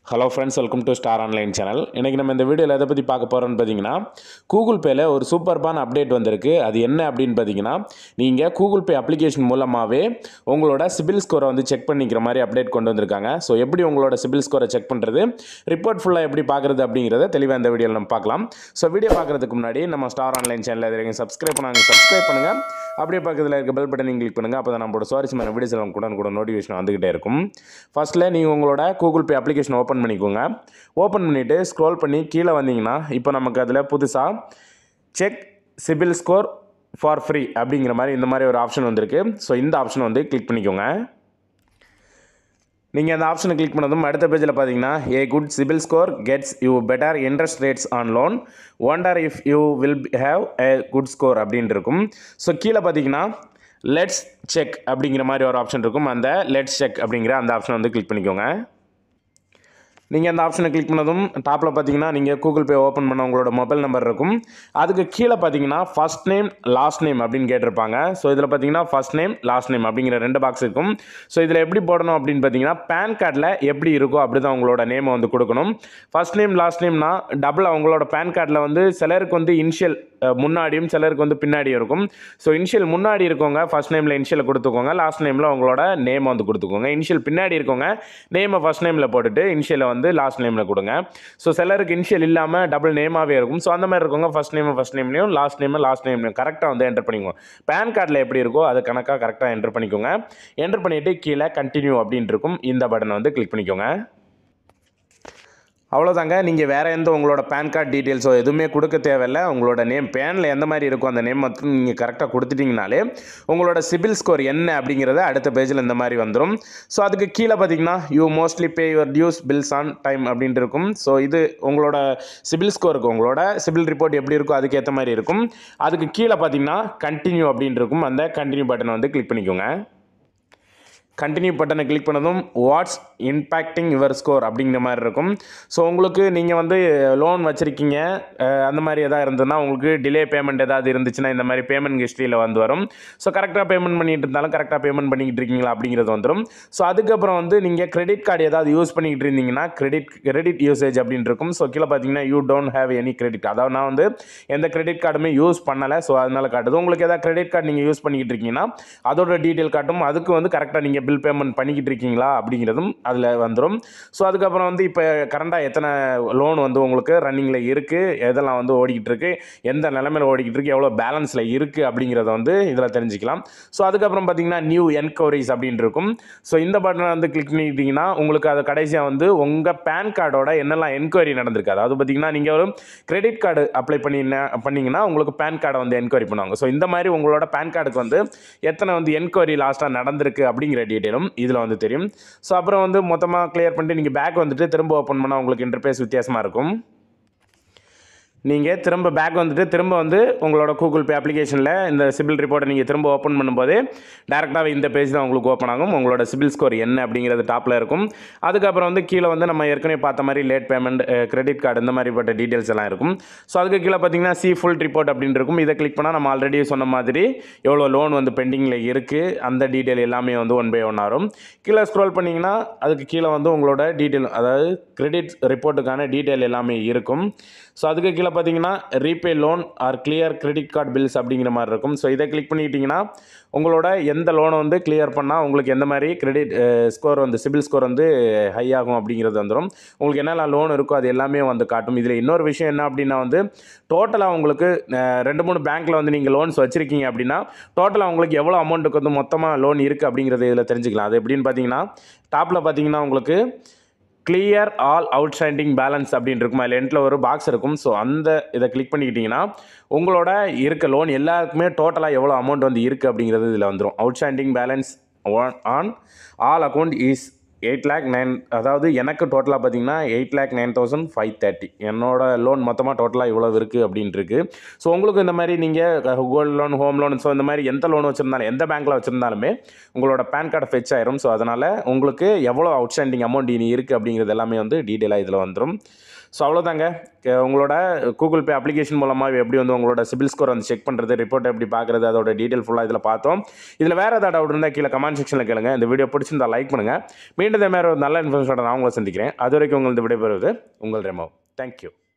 hello friends welcome to Star Online channel இன்றைக்கி நம்ம இந்த வீடியோவில் எதை பற்றி பார்க்க போகிறோம்னு பார்த்தீங்கன்னா கூகுள் பேயில் ஒரு சூப்பர்பான அப்டேட் வந்திருக்கு அது என்ன அப்படின்னு பார்த்தீங்கன்னா நீங்கள் கூகுள் பே அப்ளிகேஷன் மூலமாகவே உங்களோட சிபில் ஸ்கோரை வந்து செக் பண்ணிக்கிற மாதிரி அப்டேட் கொண்டு வந்திருக்காங்க ஸோ எப்படி உங்களோட சிபில் ஸ்கோரை செக் பண்ணுறது ரிப்போர்ட் ஃபுல்லாக எப்படி பார்க்குறது அப்படிங்கிறத தெளிவாக இந்த வீடியோவில் நம்ம பார்க்கலாம் ஸோ வீடியோ பார்க்குறதுக்கு முன்னாடி நம்ம ஸ்டார் ஆன்லைன் சேனலில் இது சப்ஸ்கிரைப் பண்ணாங்க சப்ஸ்கிரைப் பண்ணுங்கள் அப்படியே பக்கத்தில் இருக்க பெல் பட்டனையும் கிளிக் பண்ணுங்கள் அப்போ தான் நம்மளோட சுவாரஸ்யமான வீடியோஸ் எல்லாம் கூட கூட நோட்டிஃபிகேஷன் வந்துகிட்டே இருக்கும் ஃபர்ஸ்ட்டில் நீங்கள் உங்களோட கூகுள் பே அப்ளிகேஷன் ஓப்பன் பண்ணிக்கோங்க ஓப்பன் பண்ணிவிட்டு ஸ்க்ரோல் பண்ணி கீழே வந்தீங்கன்னா இப்போ நமக்கு அதில் புதுசாக check CIBIL score for free அப்படிங்கிற மாதிரி இந்த மாதிரி ஒரு ஆப்ஷன் வந்திருக்கு ஸோ இந்த ஆப்ஷனை வந்து கிளிக் பண்ணிக்கோங்க நீங்கள் அந்த ஆப்ஷனை கிளிக் பண்ணதும் அடுத்த பேஜில் பார்த்தீங்கன்னா a good CIBIL score gets you better interest rates on loan wonder if you will have a good score அப்படின்னு இருக்கும் ஸோ கீழே பார்த்தீங்கன்னா லெட்ஸ் செக் அப்படிங்கிற மாதிரி ஒரு ஆப்ஷன் இருக்கும் அந்த லெட்ஸ் செக் அப்படிங்கிற அந்த ஆப்ஷனை வந்து கிளிக் பண்ணிக்கோங்க நீங்கள் அந்த ஆப்ஷனை கிளிக் பண்ணதும் டாப்பில் பார்த்தீங்கன்னா நீங்கள் கூகுள் பே ஓப்பன் பண்ண உங்களோட மொபைல் நம்பர் இருக்கும் அதுக்கு கீழே பார்த்தீங்கன்னா ஃபர்ஸ்ட் நேம் லாஸ்ட் நேம் அப்படின்னு கேட்டிருப்பாங்க ஸோ இதில் பார்த்தீங்கன்னா ஃபர்ஸ்ட் நேம் லாஸ்ட் நேம் அப்படிங்கிற ரெண்டு பாக்ஸ் இருக்கும் ஸோ இதில் எப்படி போடணும் அப்படின்னு பார்த்தீங்கன்னா பேன் கார்டில் எப்படி இருக்கோ அப்படி தான் உங்களோட நேமை வந்து கொடுக்கணும் ஃபர்ஸ்ட் நேம் லாஸ்ட் நேம்னா டபுள் அவங்களோட பேன் கார்டில் வந்து சிலருக்கு வந்து இனிஷியல் முன்னாடியும் சிலருக்கு வந்து பின்னாடியும் இருக்கும் ஸோ இனிஷியல் முன்னாடி இருக்கவங்க ஃபர்ஸ்ட் நேமில் இனிஷியல் கொடுத்துக்கோங்க லாஸ்ட் நேமில் உங்களோட நேம் வந்து கொடுத்துக்கோங்க இனிஷியல் பின்னாடி இருக்கவங்க நேமை ஃபர்ஸ்ட் நேமில் போட்டுட்டு இனிஷியலை வந்து லாஸ்ட் நேமில் கொடுங்க ஸோ சிலருக்கு இனிஷியல் இல்லாமல் டபுள் நேமாகவே இருக்கும் ஸோ அந்த மாதிரி இருக்கவங்க ஃபர்ஸ்ட் நேம் ஃபர்ஸ்ட் நேம்லையும் லாஸ்ட் நேம் லாஸ்ட் நேம்லையும் கரெக்டாக வந்து என்டர் பண்ணிக்கோங்க பேன் கார்டில் எப்படி இருக்கோ அது கணக்காக கரெக்டாக என்டர் பண்ணிக்கோங்க என்டர் பண்ணிவிட்டு கீழே கண்டினியூ அப்படின்னு இருக்கும் இந்த பட்டனை வந்து கிளிக் பண்ணிக்கோங்க அவ்வளோதாங்க நீங்கள் வேறு எந்த உங்களோட பேன் கார்டு டீட்டெயில்ஸோ எதுவுமே கொடுக்க தேவையில்ல உங்களோட நேம் பேனில் எந்த மாதிரி இருக்கும் அந்த நேம் மட்டும் நீங்கள் கரெக்டாக கொடுத்துட்டிங்கனாலே உங்களோட சிபில் ஸ்கோர் என்ன அப்படிங்கிறத அடுத்த பேஜில் இந்த மாதிரி வந்துடும் ஸோ அதுக்கு கீழே பார்த்தீங்கன்னா you mostly pay your dues bills on time அப்படின்ட்டு இருக்கும் ஸோ இது உங்களோட சிபில் ஸ்கோருக்கு உங்களோட சிபில் ரிப்போர்ட் எப்படி இருக்கோ அதுக்கேற்ற மாதிரி இருக்கும் அதுக்கு கீழே பார்த்தீங்கன்னா கண்டினியூ அப்படின்னு இருக்கும் அந்த கண்டினியூ பட்டனை வந்து கிளிக் பண்ணிக்கோங்க கண்டினியூ பட்டனை கிளிக் பண்ணதும் வாட்ஸ் இம்பேக்டிங் யுவர் ஸ்கோர் அப்படிங்கிற மாதிரி இருக்கும் ஸோ உங்களுக்கு நீங்கள் வந்து லோன் வச்சுருக்கீங்க அந்த மாதிரி எதாவது இருந்ததுன்னா உங்களுக்கு டிலே பேமெண்ட் ஏதாவது இருந்துச்சுன்னா இந்த மாதிரி பேமெண்ட் ஹிஸ்ட்ரியில் வந்து வரும் ஸோ கரெக்டாக பேமெண்ட் பண்ணிட்டு இருந்தாலும் கரெக்டாக பேமெண்ட் பண்ணிக்கிட்டு இருக்கீங்களா அப்படிங்கிறது வந்துடும் ஸோ அதுக்கப்புறம் வந்து நீங்கள் கிரெடிட் கார்டு ஏதாவது யூஸ் பண்ணிக்கிட்டு இருந்தீங்கன்னா கிரெடிட் கிரெடிட் யூசேஜ் அப்படின்னு இருக்கும் ஸோ கீழே பார்த்தீங்கன்னா you don't have any credit அதாவது நான் வந்து எந்த கிரெடிட் கார்டுமே யூஸ் பண்ணலை ஸோ அதனால காட்டுது உங்களுக்கு ஏதாவது கிரெடிட் கார்டு நீங்கள் யூஸ் பண்ணிக்கிட்டு இருக்கீங்கன்னா அதோட டீட்டெயில் காட்டும் அதுக்கு வந்து கரெக்டாக நீங்கள் பில் பேமெண்ட் பண்ணிக்கிட்டு இருக்கீங்களா அப்படிங்கிறதும் அதில் வந்துடும் ஸோ அதுக்கப்புறம் வந்து இப்போ கரண்டாக எத்தனை லோன் வந்து உங்களுக்கு ரன்னிங்கில் இருக்குது எதெல்லாம் வந்து ஓடிக்கிட்டு இருக்கு எந்த நிலமையில் ஓடிக்கிட்டு இருக்கு எவ்வளோ பேலன்ஸில் இருக்குது அப்படிங்கிறத வந்து இதில் தெரிஞ்சுக்கலாம் ஸோ அதுக்கப்புறம் பார்த்தீங்கன்னா நியூ என்கொயரிஸ் அப்படின்னு இருக்கும் ஸோ இந்த பட்டனை வந்து கிளிக் பண்ணிக்கிட்டிங்கன்னா உங்களுக்கு அது கடைசியாக வந்து உங்கள் பேன் கார்டோட என்னெல்லாம் என்கொயரி நடந்திருக்கு அதாவது பார்த்தீங்கன்னா நீங்கள் ஒரு கிரெடிட் கார்டு அப்ளை பண்ணி பண்ணிங்கன்னா உங்களுக்கு பேன் கார்டை வந்து என்கொயரி பண்ணுவாங்க ஸோ இந்த மாதிரி உங்களோட பேன் கார்டுக்கு வந்து எத்தனை வந்து என்கொயரி லாஸ்ட்டாக நடந்திருக்கு அப்படிங்கிற டீட்டெயிலும் இதில் வந்து தெரியும் ஸோ அப்புறம் வந்து மொத்தமாக கிளியர் பண்ணிட்டு நீங்கள் பேக் வந்துட்டு திரும்ப ஓப்பன் பண்ணால் உங்களுக்கு இன்டர்பேஸ் வித்தியாசமாக இருக்கும் நீங்கள் திரும்ப பேக் வந்துட்டு திரும்ப வந்து உங்களோட கூகுள் பே அப்ளிகேஷனில் இந்த சிபில் ரிப்போர்ட்டை நீங்கள் திரும்ப ஓப்பன் பண்ணும்போது டேரெக்டாக இந்த பேஜ் தான் உங்களுக்கு ஓப்பன் ஆகும் உங்களோட சிபில் ஸ்கோர் என்ன அப்படிங்கிறது டாப்பில் இருக்கும் அதுக்கப்புறம் வந்து கீழே வந்து நம்ம ஏற்கனவே பார்த்த மாதிரி லேட் பேமெண்ட் கிரெடிட் கார்டு இந்த மாதிரிப்பட்ட டீட்டெயில்ஸ் எல்லாம் இருக்கும் ஸோ அதுக்கு கீழே பார்த்தீங்கன்னா சி ஃபுல் ரிப்போர்ட் அப்படின்னு இருக்கும் இதை கிளிக் பண்ணால் நம்ம ஆல்ரெடி சொன்ன மாதிரி எவ்வளோ லோன் வந்து பெண்டிங்கில் இருக்குது அந்த டீட்டெயில் எல்லாமே வந்து ஒன் பை ஒன் ஆகும் கீழே ஸ்க்ரோல் பண்ணிங்கன்னா அதுக்கு கீழே வந்து உங்களோட டீட்டெயில் அதாவது கிரெடிட் ரிப்போர்ட்டுக்கான டீட்டெயில் எல்லாமே இருக்கும் ஸோ அதுக்கு கீழே பார்த்தீங்கன்னா repay loan or clear credit card bills அப்படிங்கிற மாதிரி இருக்கும் ஸோ இதை கிளிக் பண்ணிக்கிட்டிங்கன்னா உங்களோட எந்த லோனை வந்து கிளியர் பண்ணால் உங்களுக்கு எந்த மாதிரி கிரெடிட் ஸ்கோர் வந்து சிபில் ஸ்கோர் வந்து ஹை ஆகும் அப்படிங்கிறது வந்துடும் உங்களுக்கு என்னெல்லாம் லோன் இருக்கோ அது எல்லாமே வந்து காட்டும் இதில் இன்னொரு விஷயம் என்ன அப்படின்னா வந்து டோட்டலாக உங்களுக்கு ரெண்டு மூணு பேங்க்கில் வந்து நீங்கள் லோன்ஸ் வச்சுருக்கீங்க அப்படின்னா டோட்டலாக உங்களுக்கு எவ்வளோ அமௌண்ட்டுக்கு வந்து மொத்தமாக லோன் இருக்குது அப்படிங்கிறது இதில் தெரிஞ்சுக்கலாம் அது எப்படின்னு பார்த்தீங்கன்னா டாப்பில் பார்த்தீங்கன்னா உங்களுக்கு கிளியர் ஆல் அவுட்ஸ்டாண்டிங் பேலன்ஸ் அப்படின்னு இருக்கும் அதில் எண்டில் ஒரு பாக்ஸ் இருக்கும் ஸோ அந்த இதை கிளிக் பண்ணிக்கிட்டிங்கன்னா உங்களோட இருக்க லோன் எல்லாருக்குமே டோட்டலாக எவ்வளோ அமௌண்ட் வந்து இருக்குது அப்படிங்கிறது இதில் வந்துடும் outstanding balance on all account is eight lakh nine அதாவது எனக்கு டோட்டலாக பார்த்தீங்கன்னா eight lakh nine thousand five thirty என்னோட லோன் மொத்தமாக டோட்டலாக இவ்வளோ இருக்குது அப்படின்ட்டு இருக்கு ஸோ உங்களுக்கு இந்த மாதிரி நீங்கள் gold loan home loan so இந்த மாதிரி எந்த லோன் வச்சுருந்தாலும் எந்த பேங்க்கில் வச்சுருந்தாலுமே உங்களோட பேன் கார்டை ஃபெச் ஆயிரும் ஸோ அதனால் உங்களுக்கு எவ்வளோ அவுட்ஸ்டாண்டிங் அமௌண்ட் இனி இருக்குது அப்படிங்கிறது எல்லாமே வந்து டீட்டெயிலாக இதில் வந்துடும் ஸோ அவ்வளோதாங்க க- உங்களோட கூகுள் பே அப்ளிகேஷன் மூலமாக எப்படி வந்து உங்களோட சிபில் ஸ்கோர் வந்து செக் பண்ணுறது ரிப்போர்ட் எப்படி பார்க்குறது அதோட டீட்டெயில் ஃபுல்லாக இதில் பார்த்தோம் இதில் வேறு ஏதாவது டவுட் இருந்தால் கீழே கமெண்ட் செக்ஷனில் கேளுங்க இந்த வீடியோ பிடிச்சிருந்தா லைக் பண்ணுங்கள் மீண்டும் மீண்டும் இதே மாதிரி ஒரு நல்ல இன்ஃபர்மேஷனோட நான் உங்களை சந்திக்கிறேன் அது வரைக்கும் உங்களது விடைபெறுவது உங்கள் ரெமோ தேங்க்யூ